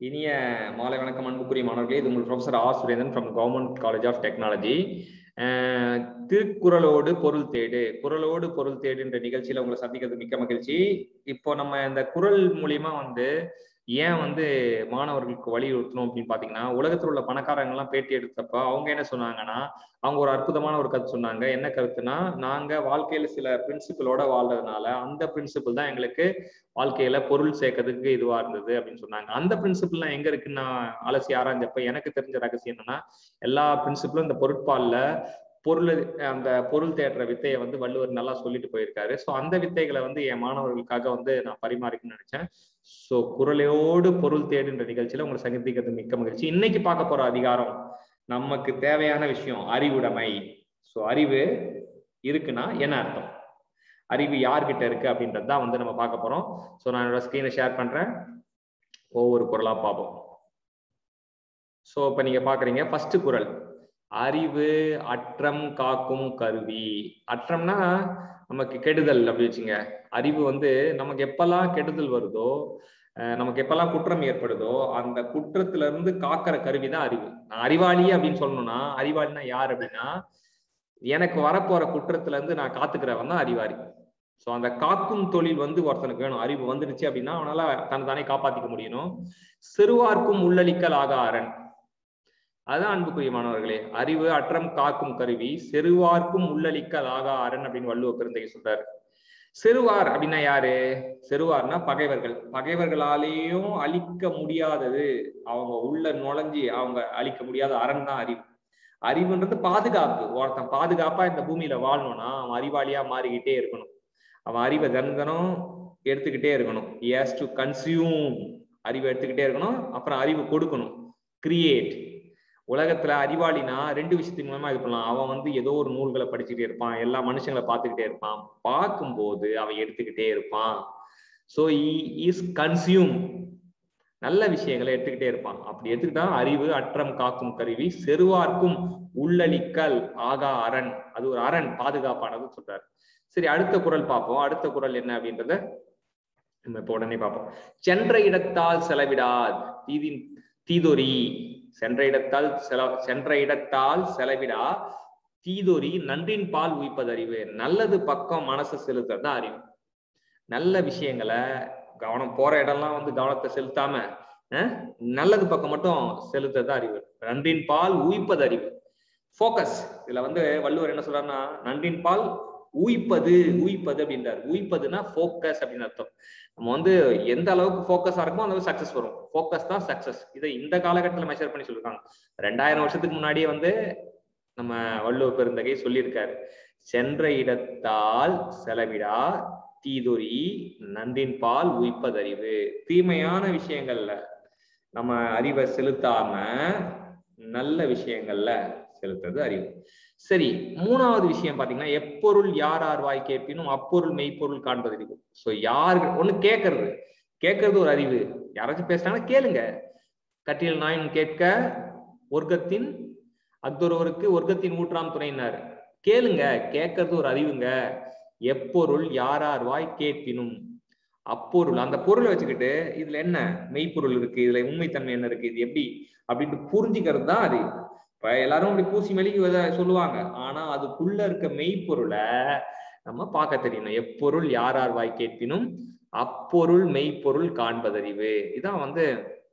இனிய மாலை வணக்கம் அன்புக்குரிய மாணவர்களே இது உங்கள் professor R Surendran from government college of technology திருக்குறளோடு பொருள் தேடு குரலோடு பொருள் தேடுன்ற நிகழ்ச்சியில உங்களை சந்திக்கிறது மிக்க மகிழ்ச்சி இப்போ நம்ம இந்த குரல் மூலியமா வந்து ஏன் வந்து மாணவர்களுக்கு வலியுறுத்தணும் அப்படின்னு பாத்தீங்கன்னா உலகத்தில் உள்ள பணக்காரங்க எல்லாம் பேட்டி எடுத்தப்ப அவங்க என்ன சொன்னாங்கன்னா அவங்க ஒரு அற்புதமான ஒரு கருத்து சொன்னாங்க என்ன கருத்துனா நாங்க வாழ்க்கையில சில பிரின்சிபிளோட வாழ்றதுனால அந்த பிரின்சிபிள் தான் எங்களுக்கு வாழ்க்கையில பொருள் சேர்க்கறதுக்கு இதுவா இருந்தது அப்படின்னு சொன்னாங்க அந்த பிரின்சிபிள்லாம் எங்க இருக்குன்னு நான் அலசி ஆராய்ஞ்சப்ப எனக்கு தெரிஞ்ச ரகசியம் என்னன்னா எல்லா பிரின்சிபிளும் இந்த பொருட்பால்ல பொருள் அந்த பொருள் தேடுற வித்தையை வந்து வள்ளுவர் நல்லா சொல்லிட்டு போயிருக்காரு ஸோ அந்த வித்தைகளை வந்து என் மாணவர்களுக்காக வந்து நான் பரிமாறிக்கணும்னு நினைச்சேன் ஸோ குரலையோடு பொருள் தேடுன்ற நிகழ்ச்சியில உங்களை சந்திக்கிறது மிக்க மகிழ்ச்சி இன்னைக்கு பார்க்க போற அதிகாரம் நமக்கு தேவையான விஷயம் அறிவுடைமை ஸோ அறிவு இருக்குன்னா என்ன அர்த்தம் அறிவு யார்கிட்ட இருக்கு அப்படின்றது தான் வந்து நம்ம பார்க்க போறோம் ஸோ நான் என்னோட ஸ்க்ரீனை ஷேர் பண்றேன் ஒவ்வொரு குரலா பார்ப்போம் ஸோ இப்போ நீங்க பாக்குறீங்க ஃபர்ஸ்ட் குரல் அறிவு அற்றம் காக்கும் கருவி அற்றம்னா நமக்கு கெடுதல் அப்படி வச்சுங்க அறிவு வந்து நமக்கு எப்பெல்லாம் கெடுதல் வருதோ நமக்கு எப்பெல்லாம் குற்றம் ஏற்படுதோ அந்த குற்றத்துல இருந்து காக்கிற கருவி தான் அறிவு நான் அறிவாளி அப்படின்னு சொல்லணும்னா அறிவாளினா யார் அப்படின்னா எனக்கு வரப்போற குற்றத்துல இருந்து நான் காத்துக்கிறவன் தான் அறிவாளி ஸோ அந்த காக்கும் தொழில் வந்து ஒருத்தனுக்கு வேணும் அறிவு வந்துடுச்சு அப்படின்னா அவனால தன்னை தானே காப்பாத்திக்க முடியணும் சிறுவார்க்கும் உள்ளளிக்கல் ஆக அரண் அதுதான் அன்புக்குரிய மாணவர்களே அறிவு அற்றம் காக்கும் கருவி செருவார்க்கும் உள்ளளிக்கல் ஆகா அரண் அப்படின்னு வள்ளுவ பெருந்தை சொல்றாரு செருவார் அப்படின்னா யாரு செருவார்னா பகைவர்கள் பகைவர்களாலேயும் அழிக்க முடியாதது அவங்க உள்ள நுழைஞ்சி அவங்க அழிக்க முடியாத அரண் தான் அறிவு அறிவுன்றது பாதுகாப்பு ஒருத்தன் பாதுகாப்பா இந்த பூமியில வாழணும்னா அவன் அறிவாளியா மாறிக்கிட்டே இருக்கணும் அவன் அறிவை தந்தனம் எடுத்துக்கிட்டே இருக்கணும் ஏஸ் டு கன்சியூம் அறிவை எடுத்துக்கிட்டே இருக்கணும் அப்புறம் அறிவு கொடுக்கணும் கிரியேட் உலகத்துல அறிவாளினா ரெண்டு விஷயத்தின் மூலமா இது பண்ணலாம் அவன் வந்து ஏதோ ஒரு நூல்களை படிச்சுட்டே இருப்பான் எல்லா மனுஷங்களை பார்த்துக்கிட்டே இருப்பான் பார்க்கும்போது அவன் எடுத்துக்கிட்டே இருப்பான் ஸோ இஸ் கன்சியூம் நல்ல விஷயங்களை எடுத்துக்கிட்டே இருப்பான் அப்படி எடுத்துக்கிட்டா அறிவு அற்றம் காக்கும் கருவி செருவார்க்கும் உள்ளளிக்கல் ஆகா அரண் அது ஒரு அரண் பாதுகாப்பானது சொல்றாரு சரி அடுத்த குரல் பார்ப்போம் அடுத்த குரல் என்ன அப்படின்றத நம்ம இப்போ உடனே பார்ப்போம் சென்ற இடத்தால் செலவிடாது தீதின் தீதொரி சென்ற இடத்தால் செல சென்ற இடத்தால் செலவிடா தீதொரி நன்றின் பால் உயிப்பதறிவு நல்லது பக்கம் மனசு செலுத்துறது தான் அறிவு நல்ல விஷயங்களை கவனம் போற இடம்லாம் வந்து கவனத்தை செலுத்தாம நல்லது பக்கம் மட்டும் செலுத்துறது அறிவு நன்றின் பால் உயிப்பது அறிவு போக்கஸ் இதுல வந்து வள்ளுவர் என்ன சொல்றாருன்னா நன்றின் பால் ஊய்ப்பது ஊய்ப்பது அப்படின்றாரு ஊய்ப்பதுன்னா ஃபோக்கஸ் அப்படின்னு அர்த்தம் நம்ம வந்து எந்த அளவுக்கு ஃபோக்கஸா இருக்குமோ அந்த அளவுக்கு சக்சஸ் வரும் ஃபோக்கஸ் தான் சக்சஸ் இதை இந்த காலகட்டத்தில் மெஷர் பண்ணி சொல்லிருக்காங்க ரெண்டாயிரம் வருஷத்துக்கு முன்னாடியே வந்து நம்ம வள்ளுவ பெருந்தகை சொல்லியிருக்காரு சென்ற இடத்தால் செலவிடா தீதொரி நன்றின் பால் உய்ப்பதறிவு தீமையான விஷயங்கள்ல நம்ம அறிவை செலுத்தாம நல்ல விஷயங்கள்ல செலுத்துறது அறிவு சரி மூணாவது விஷயம் பாத்தீங்கன்னா எப்பொருள் யார் யார் வாய் கேட்பினும் அப்பொருள் மெய்ப்பொருள் காண்பது அறிவு சோ யாரு ஒண்ணு கேட்கறது கேட்கறது ஒரு அறிவு யாராச்சும் பேசுறாங்கன்னா கேளுங்க கட்டியல் நாயின் கேட்க ஒர்க்கத்தின் அக்தொருவருக்கு ஒர்க்கத்தின் ஊற்றாம் துணையினார் கேளுங்க கேட்கறது ஒரு அறிவுங்க எப்பொருள் யார் யார் வாய் கேட்பினும் அப்பொருள் அந்த பொருளை வச்சுக்கிட்டு இதுல என்ன மெய்ப்பொருள் இருக்கு இதுல உண்மைத்தன்மை என்ன இருக்கு இது எப்படி அப்படின்ட்டு புரிஞ்சுக்கிறது தான் அறிவு இப்ப எல்லாரும் அப்படி பூசி மெழுகி சொல்லுவாங்க ஆனா அதுக்குள்ள இருக்க மெய்ப்பொருளை நம்ம பார்க்க தெரியணும் எப்பொருள் யார் யார் வாய் கேட்பினும் அப்பொருள் மெய்ப்பொருள் காண்பதறிவு இதான் வந்து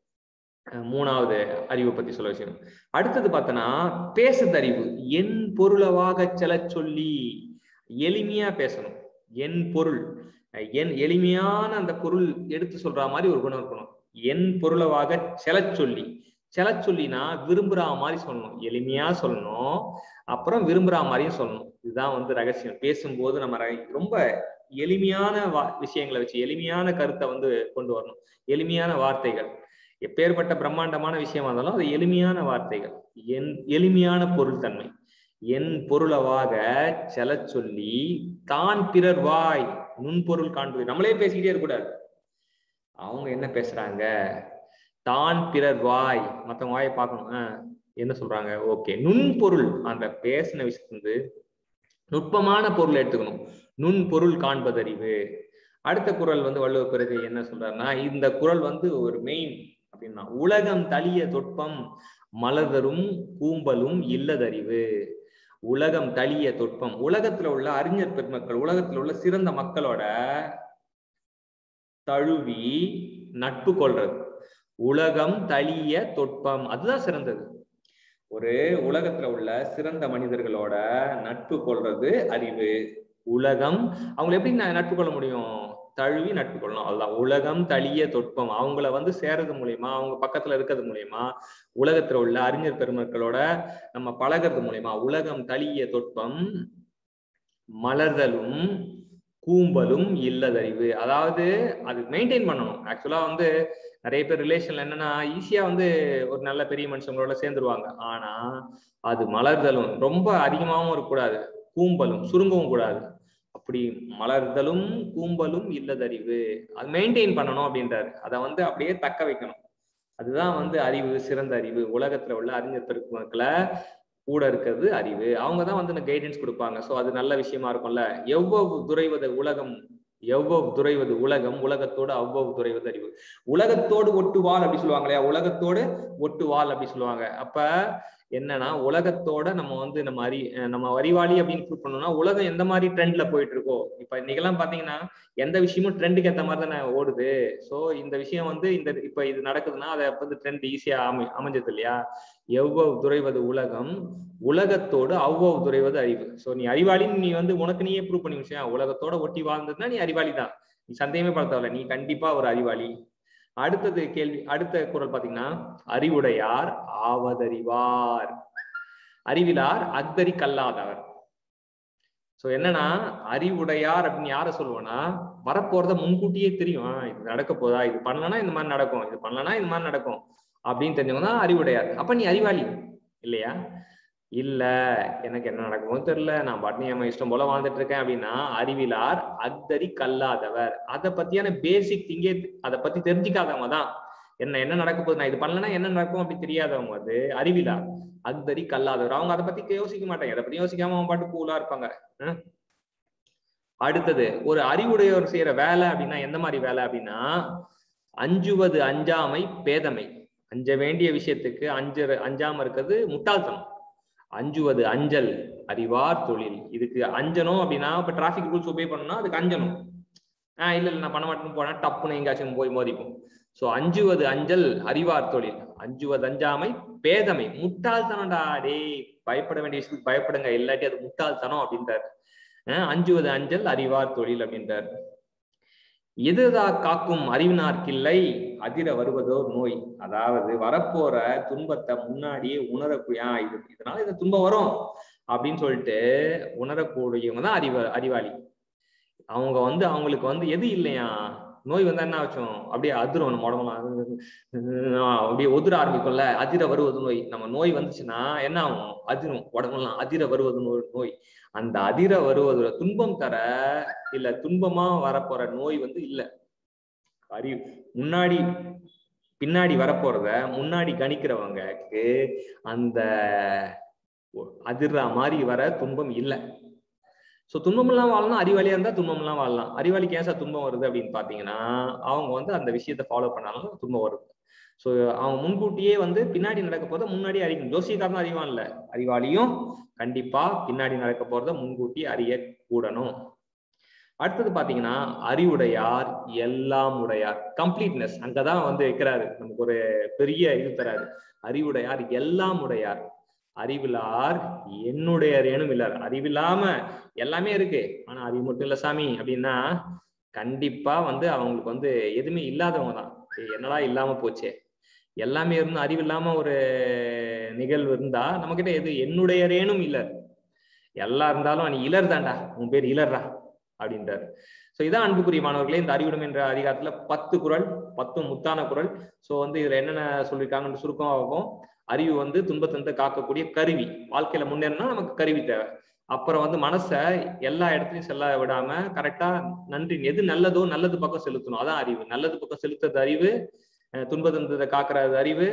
மூணாவது அறிவை பத்தி சொல்ல விஷயம் அடுத்தது பார்த்தோன்னா பேசுதறிவு என் பொருளவாக செல சொல்லி எளிமையா பேசணும் என் பொருள் என் எளிமையான அந்த பொருள் எடுத்து சொல்ற மாதிரி ஒரு குணம் இருக்கணும் என் பொருளவாக செல சொல்லி செல சொல்லினா விரும்புறா மாதிரி சொல்லணும் எளிமையா சொல்லணும் அப்புறம் விரும்புறா மாதிரியும் சொல்லணும் இதுதான் வந்து ரகசியம் பேசும்போது நம்ம ரொம்ப எளிமையான வா விஷயங்களை வச்சு எளிமையான கருத்தை வந்து கொண்டு வரணும் எளிமையான வார்த்தைகள் எப்பேற்பட்ட பிரம்மாண்டமான விஷயமா இருந்தாலும் அது எளிமையான வார்த்தைகள் என் எளிமையான பொருள் தன்மை என் பொருளவாக செல சொல்லி தான் பிறர் வாய் நுண்பொருள் காண்பது நம்மளே பேசிக்கிட்டே இருக்கக்கூடாது அவங்க என்ன பேசுறாங்க தான் பிறர் வாய் மத்தவங்க வாயை பார்க்கணும் என்ன சொல்றாங்க ஓகே நுண்பொருள் அந்த பேசின விஷயத்து நுட்பமான பொருள் எடுத்துக்கணும் நுண் பொருள் காண்பதறிவு அடுத்த குரல் வந்து வள்ளுவ பிறகு என்ன சொல்றாருன்னா இந்த குரல் வந்து ஒரு மெயின் அப்படின்னா உலகம் தளிய தொட்பம் மலர்தரும் கூம்பலும் இல்லதறிவு உலகம் தளிய தொட்பம் உலகத்துல உள்ள அறிஞர் பெருமக்கள் உலகத்துல உள்ள சிறந்த மக்களோட தழுவி நட்பு கொள்றது உலகம் தளிய தொட்பம் அதுதான் சிறந்தது ஒரு உலகத்துல உள்ள சிறந்த மனிதர்களோட நட்பு கொள்றது அறிவு உலகம் அவங்களை எப்படி ந- நட்பு கொள்ள முடியும் தழுவி நட்பு கொள்ளணும் அதுதான் உலகம் தளிய தொட்பம் அவங்கள வந்து சேரது மூலியமா அவங்க பக்கத்துல இருக்கிறது மூலியமா உலகத்துல உள்ள அறிஞர் பெருமக்களோட நம்ம பழகிறது மூலியமா உலகம் தளிய தொட்பம் மலர்தலும் கூம்பலும் இல்லதறிவு அதாவது அது மெயின்டைன் பண்ணணும் ஆக்சுவலா வந்து நிறைய பேர் ரிலேஷன்ல என்னன்னா ஈஸியா வந்து ஒரு நல்ல பெரிய மனுஷங்களோட சேர்ந்துருவாங்க ஆனா அது மலர்தலும் ரொம்ப அதிகமாகவும் இருக்கக்கூடாது கூம்பலும் சுருங்கவும் கூடாது அப்படி மலர்தலும் கூம்பலும் இல்லதறிவு அது மெயின்டைன் பண்ணணும் அப்படின்றாரு அதை வந்து அப்படியே தக்க வைக்கணும் அதுதான் வந்து அறிவு சிறந்த அறிவு உலகத்துல உள்ள அறிஞர் பெருமக்களை கூட இருக்கிறது அறிவு அவங்க தான் வந்து கைடன்ஸ் கொடுப்பாங்க ஸோ அது நல்ல விஷயமா இருக்கும்ல எவ்வளவு துறைவது உலகம் எவ்வளவு துறைவது உலகம் உலகத்தோடு அவ்வளவு துறைவது அறிவு உலகத்தோடு ஒட்டுவாள் அப்படி சொல்லுவாங்க இல்லையா உலகத்தோடு ஒட்டுவாள் அப்படி சொல்லுவாங்க அப்ப என்னன்னா உலகத்தோட நம்ம வந்து நம்ம அறி அஹ் நம்ம அறிவாளி அப்படின்னு ப்ரூவ் பண்ணோம்னா உலகம் எந்த மாதிரி ட்ரெண்ட்ல போயிட்டு இருக்கோ இப்ப இன்னைக்கெல்லாம் பாத்தீங்கன்னா எந்த விஷயமும் ட்ரெண்டுக்கு ஏத்த மாதிரி தானே ஓடுது சோ இந்த விஷயம் வந்து இந்த இப்ப இது நடக்குதுன்னா அதை வந்து ட்ரெண்ட் ஈஸியா அமை அமைஞ்சது இல்லையா எவ்வளவு துறைவது உலகம் உலகத்தோடு அவ்வளவு துறைவது அறிவு சோ நீ அறிவாளின்னு நீ வந்து உனக்கு நீயே ப்ரூவ் பண்ணி விஷயம் உலகத்தோட ஒட்டி வாழ்ந்ததுன்னா நீ அறிவாளி தான் நீ சந்தேகமே பட தேவையில்ல நீ கண்டிப்பா ஒரு அறிவாளி அடுத்தது கேள்வி அடுத்த குரல் பாத்தீங்கன்னா அறிவுடையார் ஆவதறிவார் அறிவிலார் அக்தரி கல்லாதவர் சோ என்னன்னா அறிவுடையார் அப்படின்னு யார சொல்லுவோம்னா வரப்போறத முன்கூட்டியே தெரியும் ஆஹ் இது நடக்க போதா இது பண்ணலன்னா இந்த மாதிரி நடக்கும் இது பண்ணலன்னா இந்த மாதிரி நடக்கும் அப்படின்னு தெரிஞ்சவங்க தான் அறிவுடையார் அப்ப நீ அறிவாளி இல்லையா இல்ல எனக்கு என்ன நடக்குமோ தெரியல நான் பாட்டு என் இஷ்டம் போல வாழ்ந்துட்டு இருக்கேன் அப்படின்னா அறிவிலார் அக்தரி கல்லாதவர் அதை பத்தியான பேசிக் திங்கே அதை பத்தி தெரிஞ்சுக்காதவங்க தான் என்ன என்ன நடக்க போகுது நான் இது பண்ணலன்னா என்ன நடக்கும் அப்படி தெரியாதவங்க வந்து அறிவிலார் அக்தரி கல்லாதவர் அவங்க அதை பத்தி யோசிக்க மாட்டாங்க அதை பத்தி யோசிக்காம அவங்க பாட்டு கூலா இருப்பாங்க ஹம். அடுத்தது ஒரு அறிவுடையவர் செய்யற வேலை அப்படின்னா எந்த மாதிரி வேலை அப்படின்னா அஞ்சுவது அஞ்சாமை பேதமை அஞ்ச வேண்டிய விஷயத்துக்கு அஞ்ச அஞ்சாம இருக்கிறது முட்டாள்தனம் அஞ்சுவது அஞ்சல் அறிவார் தொழில் இதுக்கு அஞ்சணும் அப்படின்னா இப்ப டிராபிக் ரூல்ஸ் ஒபே பண்ணணும்னா அதுக்கு அஞ்சணும் ஆஹ் இல்ல இல்ல நான் பண்ண மாட்டேன்னு போனா டப்புன்னு எங்கேயாச்சும் போய் மோதிப்போம் சோ அஞ்சுவது அஞ்சல் அறிவார் தொழில் அஞ்சுவது அஞ்சாமை பேதமை முட்டாள்தனம்டா டேய் பயப்பட வேண்டிய விஷயத்துக்கு பயப்படுங்க இல்லாட்டி அது முட்டாள்தனம் அப்படின்றாரு அஹ் அஞ்சுவது அஞ்சல் அறிவார் தொழில் அப்படின்றார் எதுதா காக்கும் அறிவினார்க்கில்லை அதிர வருவதோர் நோய் அதாவது வரப்போற துன்பத்தை முன்னாடியே உணரக்கூடிய ஆஹ் இது இதனால இந்த துன்பம் வரும் அப்படின்னு சொல்லிட்டு உணரக்கூடியவங்க தான் அறிவ அறிவாளி அவங்க வந்து அவங்களுக்கு வந்து எது இல்லையா நோய் வந்தா என்ன ஆச்சும் அப்படியே அதிரும் நம்ம உடம்புலாம் அப்படியே ஒதுர ஆரம்பிக்கும்ல அதிர வருவது நோய் நம்ம நோய் வந்துச்சுன்னா என்ன ஆகும் அதிரும் உடம்புலாம் அதிர வருவது நோய் நோய் அந்த அதிர வருவதோட துன்பம் தர இல்ல துன்பமா வரப்போற நோய் வந்து இல்ல அறிவு முன்னாடி பின்னாடி வரப்போறத முன்னாடி கணிக்கிறவங்களுக்கு அந்த அதிர்ற மாதிரி வர துன்பம் இல்லை ஸோ துன்பமெல்லாம் வாழலாம் அறிவாளியா இருந்தா துன்பமெல்லாம் வாழலாம் அறிவாளிக்கு ஏன் சார் துன்பம் வருது அப்படின்னு பாத்தீங்கன்னா அவங்க வந்து அந்த விஷயத்தை ஃபாலோ பண்ணாலும் துன்பம் வருது ஸோ அவங்க முன்கூட்டியே வந்து பின்னாடி நடக்க போறத முன்னாடி அறிக்கணும் ஜோசியக்காரன் அறிவான் இல்ல அறிவாளியும் கண்டிப்பா பின்னாடி நடக்க போறத முன்கூட்டி அறிய கூடணும் அடுத்தது பாத்தீங்கன்னா அறிவுடையார் எல்லாம் உடையார் கம்ப்ளீட்னஸ் அங்கதான் வந்து வைக்கிறாரு நமக்கு ஒரு பெரிய இது தராரு அறிவுடையார் எல்லாம் உடையார் அறிவிலார் என்னுடைய ரேணும் இல்லார் அறிவில்லாம எல்லாமே இருக்கு ஆனா அறிவு மட்டும் இல்ல சாமி அப்படின்னா கண்டிப்பா வந்து அவங்களுக்கு வந்து எதுவுமே இல்லாதவங்க தான் என்னடா இல்லாம போச்சே எல்லாமே இருந்து அறிவு இல்லாம ஒரு நிகழ்வு இருந்தா நம்ம கிட்ட எது என்னுடைய ரேணும் இல்லர் எல்லா இருந்தாலும் நீ இலர் தான்டா உன் பேர் இலர்ரா அப்படின்றாரு சோ இதான் அன்புக்குரிய மாணவர்களே இந்த அறிவிடம் என்ற அதிகாரத்துல பத்து குரல் பத்தும் முத்தான குரல் சோ வந்து இதுல என்னென்ன சொல்லியிருக்காங்கன்னு சுருக்கமாகும் அறிவு வந்து துன்பத்திலிருந்து காக்கக்கூடிய கருவி வாழ்க்கையில முன்னேறினா நமக்கு கருவி தேவை அப்புறம் வந்து மனச எல்லா இடத்துலயும் செல்ல விடாம கரெக்டா நன்றி எது நல்லதோ நல்லது பக்கம் செலுத்தணும் அதான் அறிவு நல்லது பக்கம் செலுத்துறது அறிவு துன்பத்திலிருந்து காக்குறது அறிவு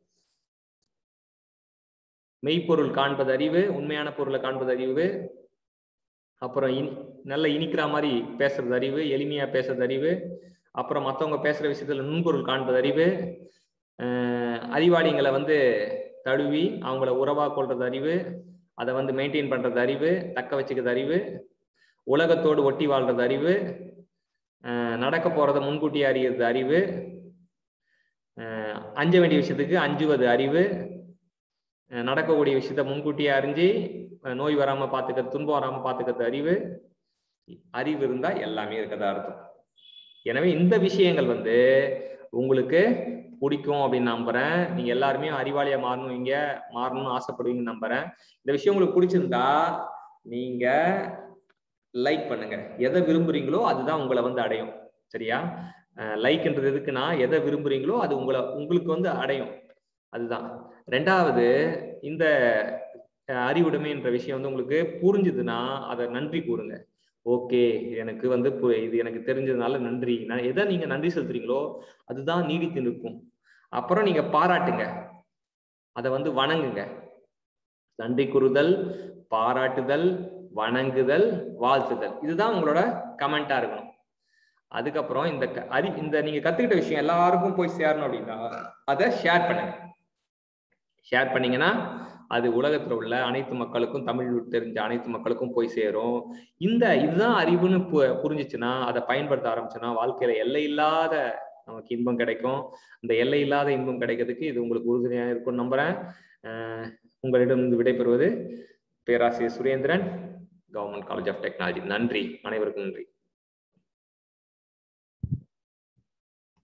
மெய்ப்பொருள் காண்பது அறிவு உண்மையான பொருளை காண்பது அறிவு அப்புறம் இனி நல்ல இனிக்கிற மாதிரி பேசுறது அறிவு எளிமையா பேசுறது அறிவு அப்புறம் மத்தவங்க பேசுற விஷயத்துல நுண்பொருள் காண்பது அறிவு அஹ் அறிவாளிங்களை வந்து தழுவி அவங்கள உறவா கொள்றது அறிவு அதை வந்து மெயின்டைன் பண்றது அறிவு தக்க வச்சுக்கிறது அறிவு உலகத்தோடு ஒட்டி வாழ்றது அறிவு அஹ் நடக்க போறதை முன்கூட்டியே அறியறது அறிவு அஹ் அஞ்ச வேண்டிய விஷயத்துக்கு அஞ்சுவது அறிவு அஹ் நடக்கக்கூடிய விஷயத்த முன்கூட்டியே அறிஞ்சு அஹ் நோய் வராம பாத்துக்கிறது துன்பம் வராம பாத்துக்கிறது அறிவு அறிவு இருந்தா எல்லாமே இருக்கதா அர்த்தம் எனவே இந்த விஷயங்கள் வந்து உங்களுக்கு பிடிக்கும் அப்படின்னு நம்புறேன் நீங்க எல்லாருமே அறிவாளியா மாறணும் இங்க மாறணும்னு ஆசைப்படுவீங்கன்னு நம்புறேன் இந்த விஷயம் உங்களுக்கு பிடிச்சிருந்தா நீங்க லைக் பண்ணுங்க எதை விரும்புறீங்களோ அதுதான் உங்களை வந்து அடையும் சரியா லைக்ன்றது எதுக்குன்னா எதை விரும்புறீங்களோ அது உங்களை உங்களுக்கு வந்து அடையும் அதுதான் ரெண்டாவது இந்த அஹ், அறிவுடைமைன்ற விஷயம் வந்து உங்களுக்கு புரிஞ்சுதுன்னா அதை நன்றி கூறுங்க ஓகே எனக்கு வந்து பு- இது எனக்கு தெரிஞ்சதுனால நன்றி நான் எதை நீங்க நன்றி செலுத்துறீங்களோ அதுதான் நீடித்து நிற்கும் அப்புறம் நீங்க பாராட்டுங்க அதை வந்து வணங்குங்க நன்றி கூறுதல் பாராட்டுதல் வணங்குதல் வாழ்த்துதல் இதுதான் உங்களோட கமெண்டா இருக்கணும் அதுக்கப்புறம் இந்த க- அறி இந்த நீங்க கத்துக்கிட்ட விஷயம் எல்லாருக்கும் போய் சேரணும் அப்படின்னா அதை ஷேர் பண்ணுங்க ஷேர் பண்ணீங்கன்னா அது உலகத்துல உள்ள அனைத்து மக்களுக்கும் தமிழ் தெரிஞ்ச அனைத்து மக்களுக்கும் போய் சேரும் இந்த இதுதான் அறிவுன்னு பு- புரிஞ்சுச்சுன்னா அதை பயன்படுத்த ஆரம்பிச்சுன்னா வாழ்க்கையில எல்லை இல்லாத நமக்கு இன்பம் கிடைக்கும் இந்த எல்லை இல்லாத இன்பம் கிடைக்கிறதுக்கு இது உங்களுக்கு உறுதுணையா இருக்கும்னு நம்புறேன் அஹ் உங்களிடம் விடைபெறுவது பேராசிரியர் Surendran government college of technology நன்றி அனைவருக்கும் நன்றி